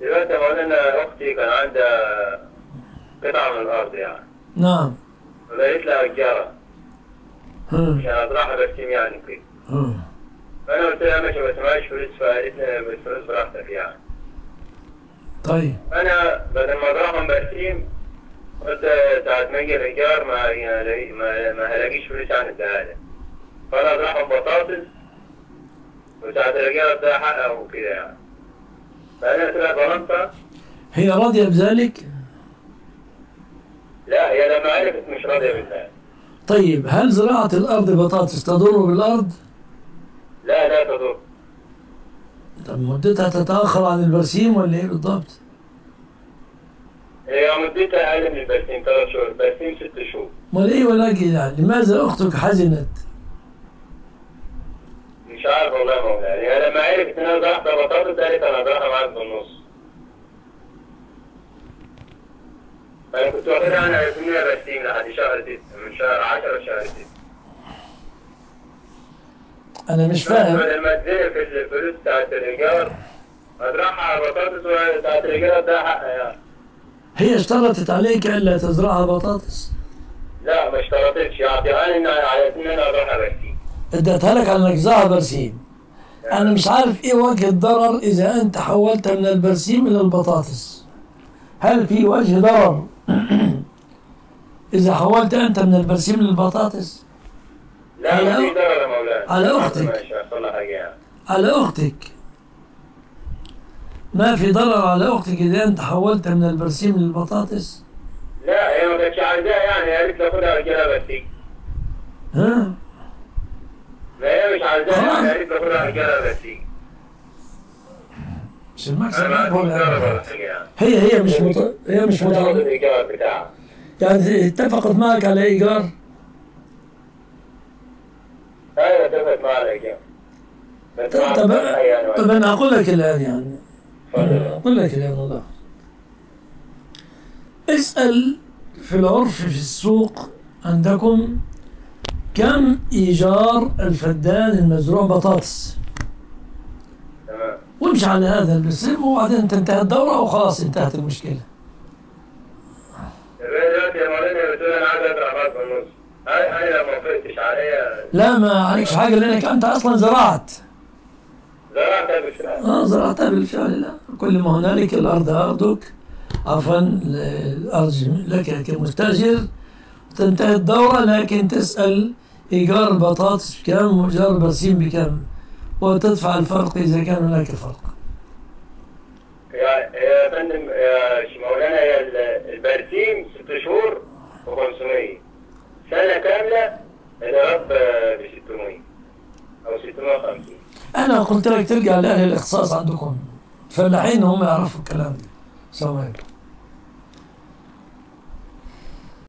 دلوقتي يا مولانا اختي كان عندها قطعه من الارض يعني نعم ولقيت لها اجاره ها. عشان اطرحها برسيم يعني كده ها. فانا قلت لها ماشي بس معيش فلوس فقالت لي بالفلوس براحتك يعني طيب انا بدل ما اطرحهم برسيم قلت ساعة ما اجي الايجار ما يعني ما, ما هلاقيش فلوس عن الدهالة فانا اطرحهم بطاطس وساعة الايجار اديها حقها وكده يعني فانا قلت لها ضمنتها هي راضية بذلك لا هي لما عرفت مش راضية بالله طيب هل زراعة الأرض بطاطس تضر بالأرض؟ لا لا تضر طب مدتها تتأخر عن البرسيم ولا إيه بالضبط؟ هي مدتها اقل من البرسيم ثلاث شهور برسيم ست شهور أمال إيه ولكن يعني لماذا أختك حزنت؟ مش عارف والله يا مولانا هي لما عرفت ان انا زرعت بطاطس قالت انا زرعها معاك بالنص انا كنت واخدها انا 800 برسيم لحد شهر ست من شهر 10 لشهر ست أنا مش فاهم بدل ما تزيد في الفلوس بتاعت الايجار ازرعها على البطاطس وبتاعت الايجار اديها حقها يعني هي اشترطت عليك ألا تزرعها بطاطس لا ما اشترطتش اعطيها لي على ان انا ازرعها برسيم اديتها لك على انك تزرعها برسيم انا مش عارف ايه وجه الضرر اذا انت حولت من البرسيم الى البطاطس هل في وجه ضرر اذا حولت انت من البرسيم للبطاطس لا على ما في ضرر يا مولانا على أختك. ماشي هيحصل لها حاجه يعني على اختك ما في ضرر على اختك اذا انت حولت من البرسيم للبطاطس لا هي ما كانتش عايزاها يعني قالت لي خدها رجاله برسيم ها ما هي مش عايزاها خلاص. يعني قالت لي خدها رجاله برسيم مش المكسب انا ما عنديش ضرر ولا ولا حاجه يعني هي هي مش مط... هي مش خدها مط... الايجار بتاعها يعني اتفقت معك على ايجار ايوه اتفقت مع الايجار بس طب ما طب, عندهاش حاجة يعني طب انا اقول لك الان يعني اتفضل. أقول لك الآن والله اسأل في العرف في السوق عندكم كم إيجار الفدان المزروع بطاطس تمام وامشي على هذا البسم وبعدين تنتهي الدورة وخلاص انتهت المشكلة دلوقتي يا مولانا بتقول انا عايز ازرع بعض بالنص انا أنا لو ما وافقتش عليا لا ما عليكش حاجة لأنك أنت أصلا زرعت زرعتها بالفعل آه زرعتها بالفعل لا كل ما هنالك الأرض أرضك عفوا الأرض لك كمستأجر تنتهي الدورة لكن تسأل إيجار البطاطس بكم وإيجار البرسيم بكم وتدفع الفرق إذا كان هناك فرق يا يا فندم يا ش- مولانا هي ال- البرسيم ست شهور و500 سنة كاملة الرب ب 600 أو 650 أنا قلت لك ترجع لأهل الاختصاص عندكم فلاحين هم يعرفوا الكلام ده السلام عليكم